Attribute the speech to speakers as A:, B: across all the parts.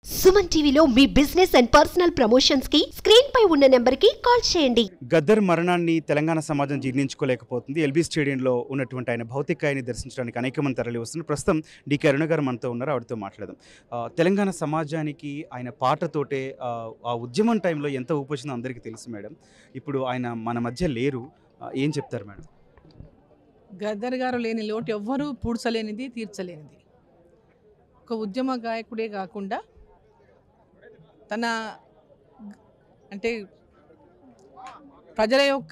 A: సుమన్ టీవీలో మీ business and personal promotions కి స్క్రీన్ పై ఉన్న నెంబర్ కి కాల్ చేయండి
B: గద్దర్ మరణాన్ని తెలంగాణ సమాజం జీర్ణించుకోలేకపోతుంది ఎల్బీ స్టేడియంలో ఉన్నటువంటి ఆయన భౌతికాయాన్ని దర్శించడానికి అనేక మంది తరలి వస్తున్నారు ప్రస్తుతం డి అరుణ గారు మనతో ఉన్నారు ఆవిడతో మాట్లాడదాం ఆ, తెలంగాణ సమాజానికి ఆయన పాటతోటే ఆ, ఆ ఉద్యమం టైంలో ఎంత ఊపొచ్చిందో అందరికీ తెలుసు మేడం ఇప్పుడు ఆయన మన మధ్య లేరు ఆ, ఏం చెప్తారు మేడం
C: గద్దర్ గారు లేని లోటు ఎవ్వరూ పూడ్చలేనిది తీర్చలేనిది ఒక ఉద్యమ గాయకుడే కాకుండా తన అంటే ప్రజల యొక్క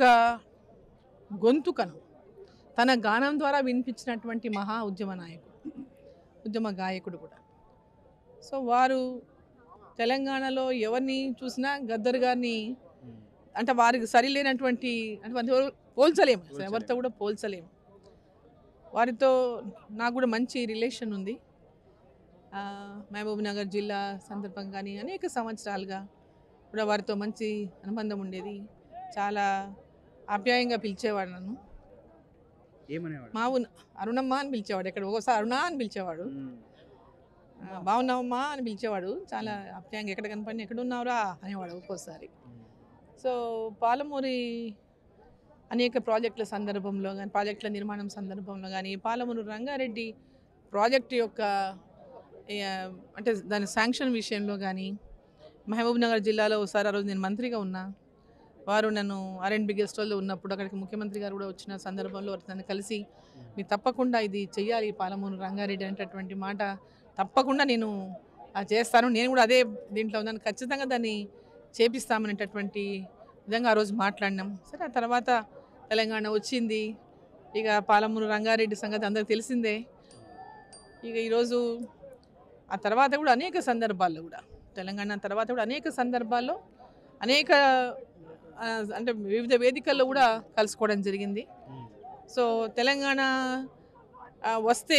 C: గొంతుకను తన గానం ద్వారా వినిపించినటువంటి మహా ఉద్యమ నాయకుడు ఉద్యమ గాయకుడు కూడా సో వారు తెలంగాణలో ఎవరిని చూసినా గద్దర్ గారిని అంటే వారికి సరిలేనటువంటి అంటే వారితో పోల్చలేము అసలు ఎవరితో కూడా పోల్చలేము వారితో నాకు కూడా మంచి రిలేషన్ ఉంది ఆ, మహబూబ్ నగర్ జిల్లా సందర్భం కానీ అనేక సంవత్సరాలుగా కూడా వారితో మంచి అనుబంధం ఉండేది చాలా ఆప్యాయంగా పిలిచేవాడు నన్ను
B: ఏమనేవాడు
C: మా ఊ అరుణమ్మ అని పిలిచేవాడు ఎక్కడ ఒకసారి అరుణ అని పిలిచేవాడు ఆ, బాగున్నావమ్మా అని పిలిచేవాడు చాలా ఆప్యాయంగా ఎక్కడ కనపడిన ఎక్కడ ఉన్నావురా అనేవాడు ఒక్కోసారి సో పాలమూరి అనేక ప్రాజెక్టుల సందర్భంలో కానీ ప్రాజెక్టుల నిర్మాణం సందర్భంలో కానీ పాలమూరు రంగారెడ్డి ప్రాజెక్టు యొక్క ఏ, అంటే దాని శాంక్షన్ విషయంలో కానీ మహబూబ్ నగర్ జిల్లాలో ఒకసారి ఆ రోజు నేను మంత్రిగా ఉన్నా వారు నన్ను ఆర్ఎండ్బి గెస్ట్ హౌస్లో ఉన్నప్పుడు అక్కడికి ముఖ్యమంత్రి గారు కూడా వచ్చిన సందర్భంలో వారు నన్ను కలిసి మీరు తప్పకుండా ఇది చెయ్యాలి పాలమూరు రంగారెడ్డి అనేటటువంటి మాట తప్పకుండా నేను అది చేస్తాను నేను కూడా అదే దీంట్లో ఉన్నాను ఖచ్చితంగా దాన్ని చేపిస్తామనేటటువంటి విధంగా ఆ రోజు మాట్లాడినాం సరే ఆ తర్వాత తెలంగాణ వచ్చింది ఇక పాలమూరు రంగారెడ్డి సంగతి అందరికి తెలిసిందే ఇక ఈరోజు ఆ తర్వాత కూడా అనేక సందర్భాల్లో కూడా తెలంగాణ తర్వాత కూడా అనేక సందర్భాల్లో అనేక ఆ, అంటే వివిధ వేదికల్లో కూడా కలుసుకోవడం జరిగింది సో తెలంగాణ ఆ, వస్తే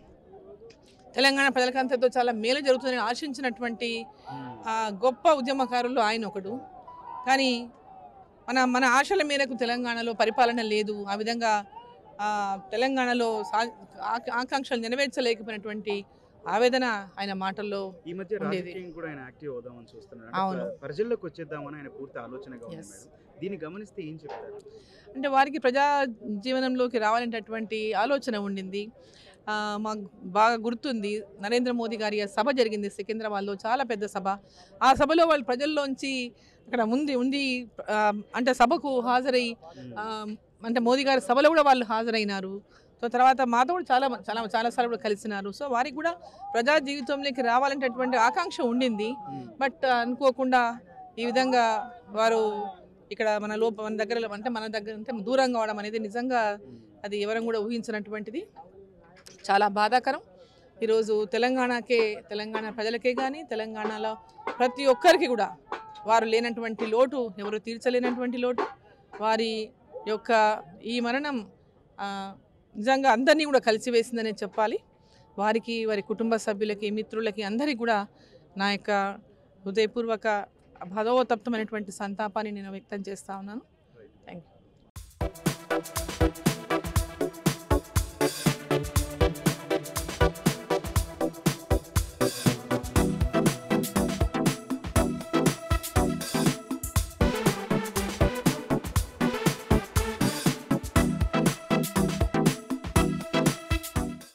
C: తెలంగాణ ప్రజలకంతతో చాలా మేలు జరుగుతుందని ఆశించినటువంటి ఆ, గొప్ప ఉద్యమకారులు ఆయన ఒకడు కానీ మన మన ఆశల మేరకు తెలంగాణలో పరిపాలన లేదు ఆ విధంగా ఆ, తెలంగాణలో సా ఆ- ఆకాంక్షలు నెరవేర్చలేకపోయినటువంటి ఆవేదన ఆయన మాటల్లో
B: ఈ మధ్య
C: ఉండేది.
B: రాజకీయం కూడా ఆయన యాక్టివ్ అవుదామని చూస్తున్నారు
C: అవును.
B: అంటే ప్రజల్లోకి వచ్చేద్దామని ఆయన పూర్తి ఆలోచనగా ఉంది
C: Yes.
B: మేడం దీన్ని గమనిస్తే ఏం చెప్తారు
C: అంటే వారికి ప్రజా జీవనంలోకి రావాలనేటటువంటి ఆలోచన ఉండింది ఆ, మాకు బాగా గుర్తుంది నరేంద్ర మోదీ గారి ఆ సభ జరిగింది సికింద్రాబాద్లో చాలా పెద్ద సభ ఆ సభలో వాళ్ళు ప్రజల్లోంచి అక్కడ ఉంది ఉంది ఆ, అంటే సభకు హాజరై ఆ, అంటే మోదీ గారి సభలో కూడా వాళ్ళు హాజరైనారు సో తర్వాత మాతో కూడా చాలా చాలా చాలాసార్లు కూడా కలిసినారు సో వారికి కూడా ప్రజా జీవితంలోకి రావాలనేటటువంటి ఆకాంక్ష ఉండింది బట్ అనుకోకుండా ఈ విధంగా వారు ఇక్కడ మన లోప మన దగ్గర అంటే మన దగ్గర అంటే దూరంగా అవడం అనేది నిజంగా అది ఎవరం కూడా ఊహించినటువంటిది చాలా బాధాకరం ఈరోజు తెలంగాణకే తెలంగాణ ప్రజలకే కానీ తెలంగాణలో ప్రతి ఒక్కరికి కూడా వారు లేనటువంటి లోటు ఎవరు తీర్చలేనటువంటి లోటు వారి యొక్క ఈ మరణం ఆ, నిజంగా అందరినీ కూడా కలిసివేసిందనే చెప్పాలి వారికి వారి కుటుంబ సభ్యులకి మిత్రులకి అందరికీ కూడా నా యొక్క హృదయపూర్వక భావోతప్తమైనటువంటి సంతాపాన్ని నేను వ్యక్తం చేస్తా ఉన్నాను